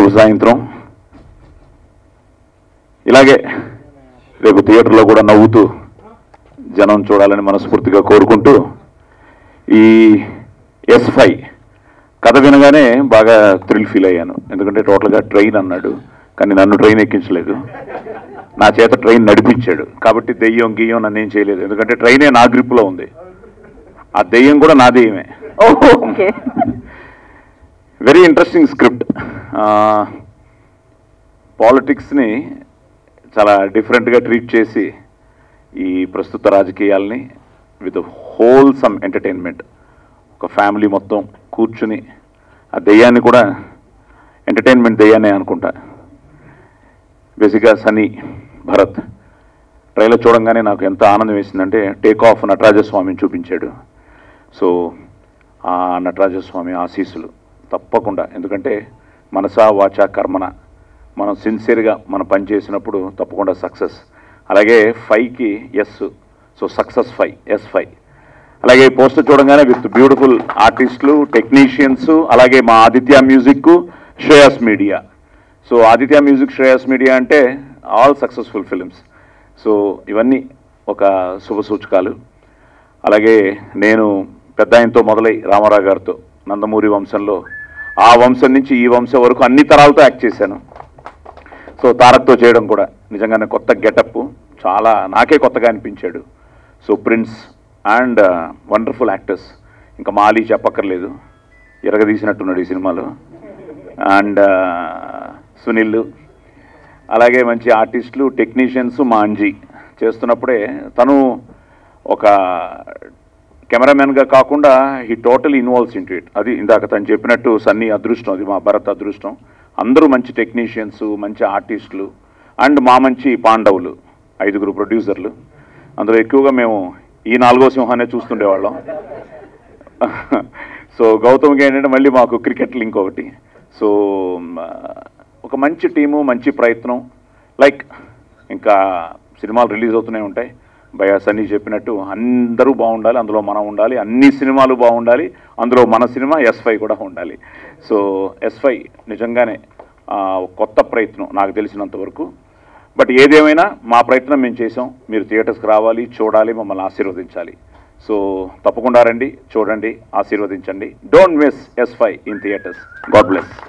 శుభ సాయంత్రం ఇలాగే రేపు థియేటర్లో కూడా నవ్వుతూ జనం చూడాలని మనస్ఫూర్తిగా కోరుకుంటూ ఈ ఎస్ ఫైవ్ కథ వినగానే బాగా థ్రిల్ ఫీల్ అయ్యాను ఎందుకంటే టోటల్గా ట్రైన్ అన్నాడు కానీ నన్ను ట్రైన్ ఎక్కించలేదు నా చేత ట్రైన్ నడిపించాడు కాబట్టి దెయ్యం గియ్యం నన్ను ఏం చేయలేదు ఎందుకంటే ట్రైనే నా గ్రిప్లో ఉంది ఆ దెయ్యం కూడా నా దెయ్యమే ఓకే వెరీ ఇంట్రెస్టింగ్ స్క్రిప్ట్ పాలిటిక్స్ని చాలా డిఫరెంట్గా ట్రీట్ చేసి ఈ ప్రస్తుత రాజకీయాల్ని విత్ హోల్సమ్ ఎంటర్టైన్మెంట్ ఒక ఫ్యామిలీ మొత్తం కూర్చుని ఆ దెయ్యాన్ని కూడా ఎంటర్టైన్మెంట్ దెయ్యాన్ని అనుకుంటా బేసిక్గా సనీ భరత్ ట్రైలర్ చూడంగానే నాకు ఎంత ఆనందం వేసిందంటే టేక్ ఆఫ్ నటరాజస్వామిని చూపించాడు సో ఆ నటరాజస్వామి ఆశీస్సులు తప్పకుండా ఎందుకంటే మనసా వాచ కర్మన మనం సిన్సియర్గా మనం పని చేసినప్పుడు తప్పకుండా సక్సెస్ అలాగే ఫైవ్కి S so success five S five అలాగే ఈ పోస్టర్ చూడంగానే విత్ బ్యూటిఫుల్ ఆర్టిస్టులు టెక్నీషియన్స్ అలాగే మా Aditya music Shreyas media so Aditya music Shreyas media అంటే ఆల్ సక్సెస్ఫుల్ ఫిలిమ్స్ సో ఇవన్నీ ఒక శుభ సూచకాలు అలాగే నేను పెద్ద ఆయనతో మొదలై రామారావు గారితో నందమూరి వంశంలో ఆ వంశం నుంచి ఈ వంశం వరకు అన్ని తరాలతో యాక్ట్ చేశాను సో తారక్తో చేయడం కూడా నిజంగానే కొత్త గెటప్ చాలా నాకే కొత్తగా అనిపించాడు so Prince and wonderful actors ఇంకా మాలి చెప్పక్కర్లేదు ఎరగదీసినట్టున్నాడు ఈ సినిమాలో అండ్ సునీల్ అలాగే మంచి ఆర్టిస్టులు టెక్నీషియన్స్ మా అంజీ చేస్తున్నప్పుడే తను ఒక కెమెరామెన్గా కాకుండా ఈ టోటల్ ఇన్వాల్వ్స్ ఇంటూ ఇట్ అది ఇందాక తను చెప్పినట్టు సన్నీ అదృష్టం అది మా భరత్ అదృష్టం అందరూ మంచి టెక్నీషియన్స్ మంచి ఆర్టిస్టులు అండ్ మా మంచి పాండవులు ఐదుగురు ప్రొడ్యూసర్లు అందులో ఎక్కువగా మేము ఈ నాలుగో సింహాన్ని చూస్తుండేవాళ్ళం సో గౌతమ్కి ఏంటంటే మళ్ళీ మాకు క్రికెట్ లింక్ ఒకటి సో మ, ఒక మంచి టీము మంచి ప్రయత్నం లైక్ ఇంకా సినిమాలు రిలీజ్ అవుతూనే ఉంటాయి భయ సన్నీ చెప్పినట్టు అందరూ బాగుండాలి అందులో మనం ఉండాలి అన్ని సినిమాలు బాగుండాలి అందులో మన సినిమా ఎస్ ఫైవ్ కూడా ఉండాలి సో ఎస్ ఫైవ్ నిజంగానే ఆ, కొత్త ప్రయత్నం నాకు తెలిసినంత వరకు బట్ ఏదేమైనా మా ప్రయత్నం మేము చేసాం మీరు థియేటర్స్కి రావాలి చూడాలి మమ్మల్ని ఆశీర్వదించాలి సో తప్పకుండా రండి చూడండి ఆశీర్వదించండి don't miss S five in theatres God bless